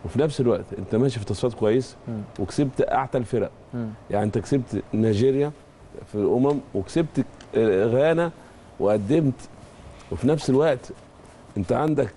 وفي نفس الوقت انت ماشي في تصفيات كويس مم. وكسبت اعتى الفرق مم. يعني انت كسبت نيجيريا في الامم وكسبت آه، غانا وقدمت وفي نفس الوقت انت عندك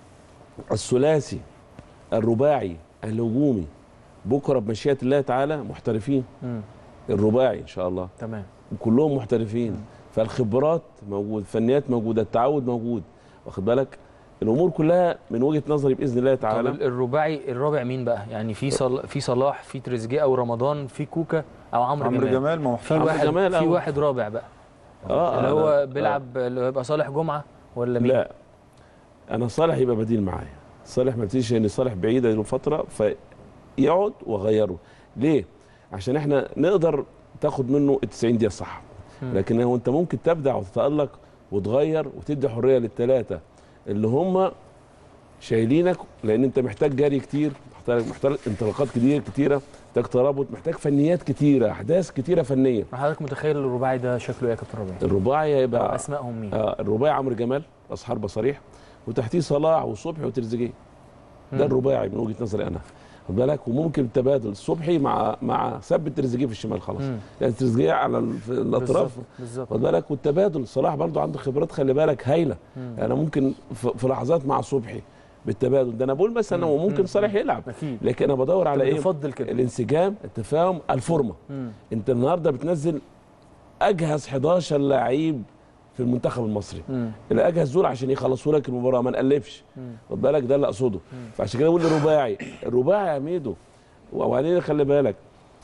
الثلاثي الرباعي الهجومي بكره بمشيئه الله تعالى محترفين مم. الرباعي ان شاء الله تمام وكلهم محترفين فالخبرات موجود الفنيات موجوده التعود موجود واخد بالك الامور كلها من وجهه نظري باذن الله طب تعالى ال- الرباعي الرابع مين بقى يعني في صل... في صلاح في تريزيجيه او رمضان في كوكا او عمرو عمرو جمال جمال ما هو في عمرو واحد جمال في أول. واحد رابع بقى اه اللي أنا- هو آه. بيلعب اللي هو يبقى صالح جمعه ولا مين لا انا صالح يبقى بديل معايا صالح ما تيجي ان صالح بعيد له فتره فيقعد واغيره ليه عشان احنا نقدر تاخد منه ال 90 دقيقه صح مم. لكن هو انت ممكن تبدع وتتالق وتغير وتدي حريه للثلاثه اللي هم شايلينك لان انت محتاج جري كتير محتاج محتاج انطلاقات كتير كتيره محتاج ترابط محتاج فنيات كتيره احداث كتيره فنيه حضرتك متخيل الرباعي ده شكله ايه يا كابتن ربيع الرباعي أو هيبقى اسمائهم مين آه الرباعي عمرو جمال راس حربه صريح وتحتيه صلاح وصبحي وتريزيجيه ده مم. الرباعي من وجهه نظري انا خد بالك وممكن تبادل صبحي مع مع ثبت تريزيجيه في الشمال خلاص مم. لان تريزيجيه على ال- في الاطراف بالظبط بالظبط خد بالك والتبادل صلاح برضو عنده خبرات خلي بالك هايله مم. انا ممكن في في لحظات مع صبحي بالتبادل ده انا بقول مثلا هو مم. ممكن مم. صالح يلعب اكيد لكن انا بدور على ايه يفضل كده الانسجام التفاهم الفورمه مم. انت النهارده بتنزل اجهز 11 لعيب في المنتخب المصري مم. الاجهز دول عشان يخلصوا لك المباراه ما نقلبش مم. خد بالك ده اللي اقصده فعشان كده بقول الرباعي الرباعي يا ميدو وبعدين خلي بالك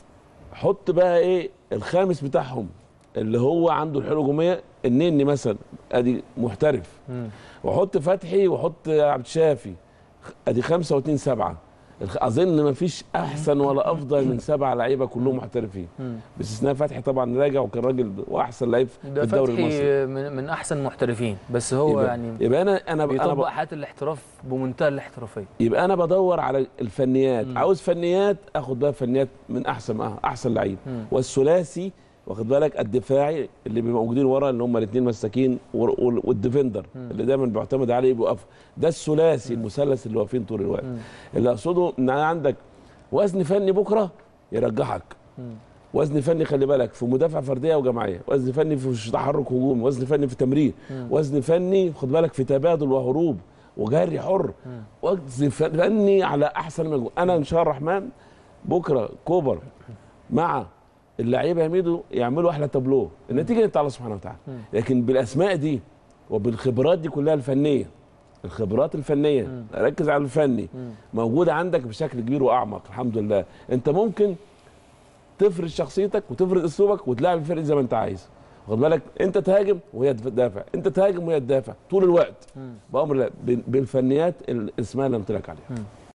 حط بقى ايه الخامس بتاعهم اللي هو عنده الحلول الهجوميه النني مثلا ادي محترف مم. وحط فتحي وحط عبد الشافي ادي خمسه واثنين سبعه الخ- اظن ما فيش احسن ولا افضل من سبعه لعيبه كلهم محترفين مم. باستثناء فتحي طبعا راجع وكان راجل واحسن لعيب في ده الدوري المصري فتحي من, من احسن المحترفين بس هو يبقى, يعني يبقى انا انا ب- انا ب- بيطبق حياه الاحتراف بمنتهى الاحترافيه يبقى انا بدور على الفنيات مم. عاوز فنيات اخد بقى فنيات من احسن احسن لعيب مم. والثلاثي واخد بالك الدفاعي اللي بيبقوا موجودين ورا اللي هم الاثنين مساكين وال- وال- والديفندر مم. اللي دايما بيعتمد عليه بيوقف ده الثلاثي المثلث اللي واقفين طول الوقت مم. اللي اقصده ان أنا عندك وزن فني بكره يرجحك مم. وزن فني خلي بالك في مدافع فرديه وجماعيه وزن فني في تحرك هجومي وزن فني في تمرير مم. وزن فني خد بالك في تبادل وهروب وجري حر مم. وزن فني على احسن مجهود انا ان شاء الرحمن بكره كوبر مع اللعيبه يا ميدو يعملوا احلى تابلو النتيجه بتاع الله سبحانه وتعالى مم. لكن بالاسماء دي وبالخبرات دي كلها الفنيه الخبرات الفنيه مم. ركز على الفني مم. موجوده عندك بشكل كبير واعمق الحمد لله انت ممكن تفرض شخصيتك وتفرض اسلوبك وتلاعب الفرق زي ما انت عايز واخد بالك انت تهاجم وهي تدافع انت تهاجم وهي تدافع طول الوقت مم. بامر الله بال- بالفنيات الاسماء اللي قلت لك عليها مم.